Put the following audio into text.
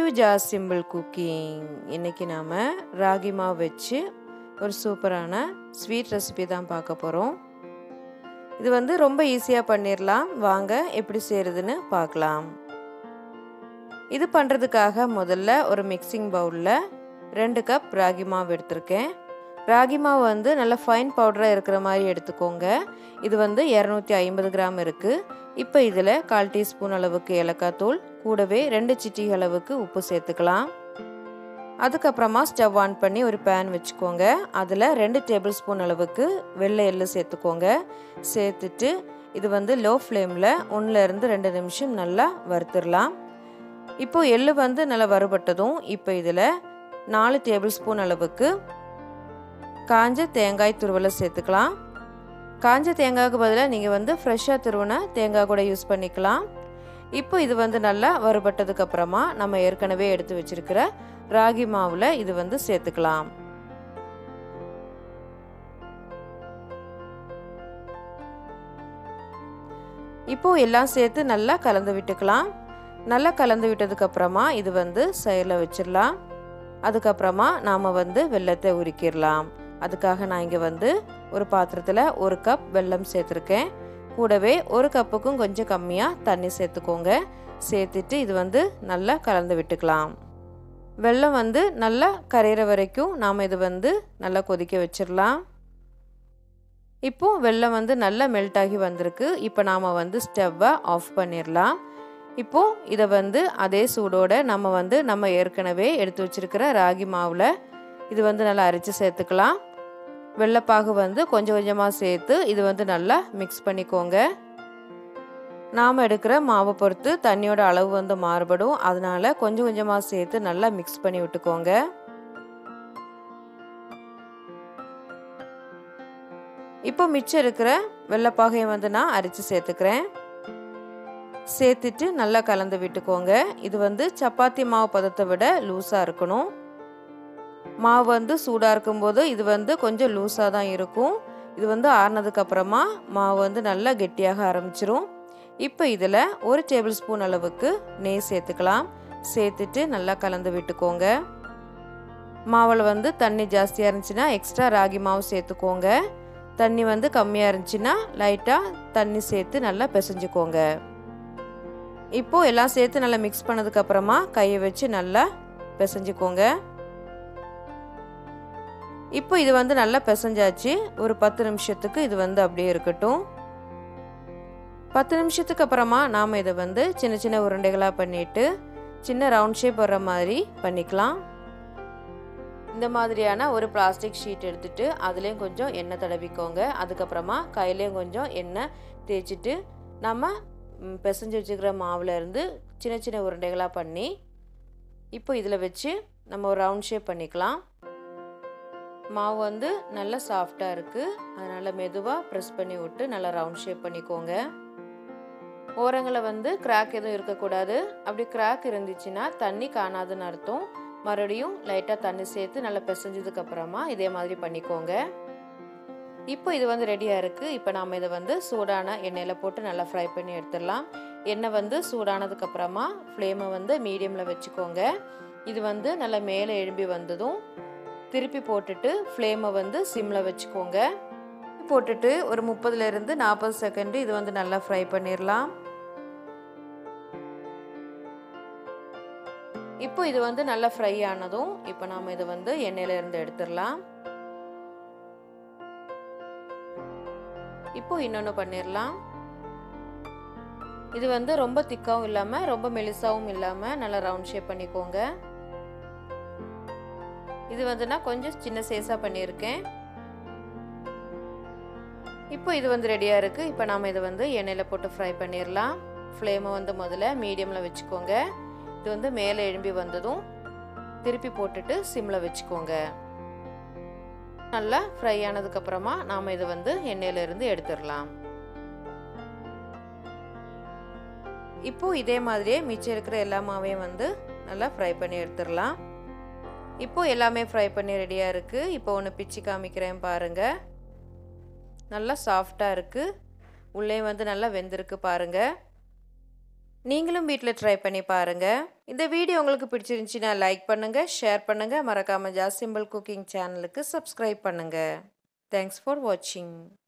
ஜாஸ் simple cooking இன்றைக்கி நாம் ராகி மாவு வச்சு ஒரு சூப்பரான ஸ்வீட் ரெசிபி தான் பார்க்க போகிறோம் இது வந்து ரொம்ப ஈஸியாக பண்ணிடலாம் வாங்க எப்படி செய்கிறதுன்னு பார்க்கலாம் இது பண்ணுறதுக்காக முதல்ல ஒரு மிக்சிங் பவுலில் ரெண்டு கப் ராகி மாவு எடுத்திருக்கேன் ராகி மாவு வந்து நல்லா ஃபைன் பவுடராக இருக்கிற மாதிரி எடுத்துக்கோங்க இது வந்து இரநூத்தி ஐம்பது கிராம் இருக்குது இப்போ இதில் கால் டீஸ்பூன் அளவுக்கு ஏலக்காய் தூள் கூடவே ரெண்டு சிட்டி அளவுக்கு உப்பு சேர்த்துக்கலாம் அதுக்கப்புறமா ஸ்டவ் ஆன் பண்ணி ஒரு பேன் வச்சுக்கோங்க அதில் ரெண்டு டேபிள் ஸ்பூன் அளவுக்கு வெள்ளை எள்ளு சேர்த்துக்கோங்க சேர்த்துட்டு இது வந்து லோ ஃப்ளேமில் ஒன்றுலேருந்து ரெண்டு நிமிஷம் நல்லா வறுத்துடலாம் இப்போ எள்ளு வந்து நல்லா வறுபட்டதும் இப்போ இதில் நாலு டேபிள் ஸ்பூன் அளவுக்கு காஞ்ச தேங்காய் துருவலை சேர்த்துக்கலாம் காஞ்ச தேங்காய்க்கு பதிலாக நீங்கள் வந்து ஃப்ரெஷ்ஷாக துருவின தேங்காய் கூட யூஸ் பண்ணிக்கலாம் இப்போ இது வந்து நல்லா வறுபட்டதுக்கு அப்புறமா நம்ம ஏற்கனவே எடுத்து வச்சிருக்கிற ராகி மாவில் இது வந்து சேர்த்துக்கலாம் இப்போ எல்லாம் சேர்த்து நல்லா கலந்து விட்டுக்கலாம் நல்லா கலந்து விட்டதுக்கு அப்புறமா இது வந்து சைடில் வச்சிடலாம் அதுக்கப்புறமா நாம் வந்து வெள்ளத்தை உரிக்கிடலாம் அதுக்காக நான் இங்கே வந்து ஒரு பாத்திரத்தில் ஒரு கப் வெல்லம் சேர்த்துருக்கேன் கூடவே ஒரு கப்புக்கும் கொஞ்சம் கம்மியாக தண்ணி சேர்த்துக்கோங்க சேர்த்துட்டு இது வந்து நல்லா கலந்து விட்டுக்கலாம் வெல்லம் வந்து நல்லா கரையிற வரைக்கும் நாம் இது வந்து நல்லா கொதிக்க வச்சிடலாம் இப்போ வெல்லம் வந்து நல்லா மெல்ட் ஆகி வந்திருக்கு இப்போ நாம் வந்து ஸ்டவ்வை ஆஃப் பண்ணிடலாம் இப்போது இதை வந்து அதே சூடோடு நம்ம வந்து நம்ம ஏற்கனவே எடுத்து வச்சுருக்கிற ராகி மாவில் இது வந்து நல்லா அரைச்சி சேர்த்துக்கலாம் வெள்ளைப்பாகு வந்து கொஞ்சம் கொஞ்சமாக சேர்த்து இது வந்து நல்லா மிக்ஸ் பண்ணிக்கோங்க நாம் எடுக்கிற மாவை பொறுத்து தண்ணியோட அளவு வந்து மாறுபடும் அதனால் கொஞ்சம் கொஞ்சமாக சேர்த்து நல்லா மிக்ஸ் பண்ணி விட்டுக்கோங்க இப்போ மிச்சம் இருக்கிற வெள்ளைப்பாகையை வந்து நான் அரைச்சி சேர்த்துக்கிறேன் சேர்த்துட்டு நல்லா கலந்து விட்டுக்கோங்க இது வந்து சப்பாத்தி மாவு பதத்தை விட லூஸாக இருக்கணும் மாவு வந்து சூடாக இருக்கும்போது இது வந்து கொஞ்சம் லூஸாக தான் இருக்கும் இது வந்து ஆறுனதுக்கப்புறமா மாவு வந்து நல்லா கெட்டியாக ஆரம்பிச்சிரும் இப்போ இதில் ஒரு டேபிள் ஸ்பூன் அளவுக்கு நெய் சேர்த்துக்கலாம் சேர்த்துட்டு நல்லா கலந்து விட்டுக்கோங்க மாவில் வந்து தண்ணி ஜாஸ்தியாக இருந்துச்சுன்னா எக்ஸ்ட்ரா ராகி மாவு சேர்த்துக்கோங்க தண்ணி வந்து கம்மியாக இருந்துச்சுன்னா லைட்டாக தண்ணி சேர்த்து நல்லா பிசைஞ்சுக்கோங்க இப்போது எல்லாம் சேர்த்து நல்லா மிக்ஸ் பண்ணதுக்கப்புறமா கையை வச்சு நல்லா பிசைஞ்சுக்கோங்க இப்போ இது வந்து நல்லா பிசைஞ்சாச்சு ஒரு பத்து நிமிஷத்துக்கு இது வந்து அப்படியே இருக்கட்டும் பத்து நிமிஷத்துக்கு அப்புறமா நாம் இதை வந்து சின்ன சின்ன உருண்டைகளாக பண்ணிவிட்டு சின்ன ரவுண்ட் ஷேப் வர்ற மாதிரி பண்ணிக்கலாம் இந்த மாதிரியான ஒரு பிளாஸ்டிக் ஷீட் எடுத்துட்டு அதுலேயும் கொஞ்சம் எண்ணெய் தடவிக்கோங்க அதுக்கப்புறமா கையிலையும் கொஞ்சம் எண்ணெய் தேய்ச்சிட்டு நம்ம பிசைஞ்சு வச்சுக்கிற மாவில் இருந்து சின்ன சின்ன உருண்டைகளாக பண்ணி இப்போ இதில் வச்சு நம்ம ஒரு ரவுண்ட் ஷேப் பண்ணிக்கலாம் மாவு வந்து நல்லா சாஃப்டாக இருக்குது அதனால் மெதுவாக ப்ரெஸ் பண்ணி விட்டு நல்லா ரவுண்ட் ஷேப் பண்ணிக்கோங்க ஓரங்களை வந்து கிராக் எதுவும் இருக்கக்கூடாது அப்படி கிராக் இருந்துச்சுன்னா தண்ணி காணாதுன்னு அர்த்தம் மறுபடியும் லைட்டாக தண்ணி சேர்த்து நல்லா பிசைஞ்சதுக்கு அப்புறமா இதே மாதிரி பண்ணிக்கோங்க இப்போ இது வந்து ரெடியாக இருக்குது இப்போ நாம் இதை வந்து சூடான எண்ணெயில் போட்டு நல்லா ஃப்ரை பண்ணி எடுத்துடலாம் எண்ணெய் வந்து சூடானதுக்கப்புறமா ஃப்ளேமை வந்து மீடியமில் வச்சுக்கோங்க இது வந்து நல்லா மேலே எழும்பி வந்ததும் திருப்பி போட்டுட்டு ஃப்ளேமை வந்து சிம்மில் வச்சுக்கோங்க போட்டுட்டு ஒரு முப்பதுலேருந்து நாற்பது செகண்டு இது வந்து நல்லா ஃப்ரை பண்ணிடலாம் இப்போ இது வந்து நல்லா ஃப்ரை ஆனதும் இப்போ நாம் இதை வந்து எண்ணெயில இருந்து எடுத்துடலாம் இப்போ இன்னொன்று பண்ணிடலாம் இது வந்து ரொம்ப திக்காவும் இல்லாமல் ரொம்ப மெலிசாவும் இல்லாமல் நல்லா ரவுண்ட் ஷேப் பண்ணிக்கோங்க இது வந்து நான் கொஞ்சம் சின்ன சைஸாக பண்ணியிருக்கேன் இப்போ இது வந்து ரெடியாக இருக்குது இப்போ நாம் இதை வந்து எண்ணெயில் போட்டு ஃப்ரை பண்ணிடலாம் ஃப்ளேமை வந்து முதல்ல மீடியமில் வச்சுக்கோங்க இது வந்து மேலே எழும்பி வந்ததும் திருப்பி போட்டுட்டு சிம்மில் வச்சுக்கோங்க நல்லா ஃப்ரை ஆனதுக்கப்புறமா நாம் இதை வந்து எண்ணெயிலிருந்து எடுத்துடலாம் இப்போ இதே மாதிரியே மிச்சம் இருக்கிற எல்லா மாவையும் வந்து நல்லா ஃப்ரை பண்ணி எடுத்துடலாம் இப்போ எல்லாமே ஃப்ரை பண்ணி ரெடியாக இருக்குது இப்போ ஒன்று பிச்சு காமிக்கிறேன் பாருங்கள் நல்லா சாஃப்டாக இருக்குது உள்ளே வந்து நல்லா வெந்திருக்கு பாருங்கள் நீங்களும் வீட்டில் ட்ரை பண்ணி பாருங்கள் இந்த வீடியோ உங்களுக்கு பிடிச்சிருந்துச்சின்னா லைக் பண்ணுங்கள் ஷேர் பண்ணுங்கள் மறக்காமல் ஜாஸ் சிம்பிள் குக்கிங் சேனலுக்கு சப்ஸ்கிரைப் பண்ணுங்கள் தேங்க்ஸ் ஃபார் வாட்சிங்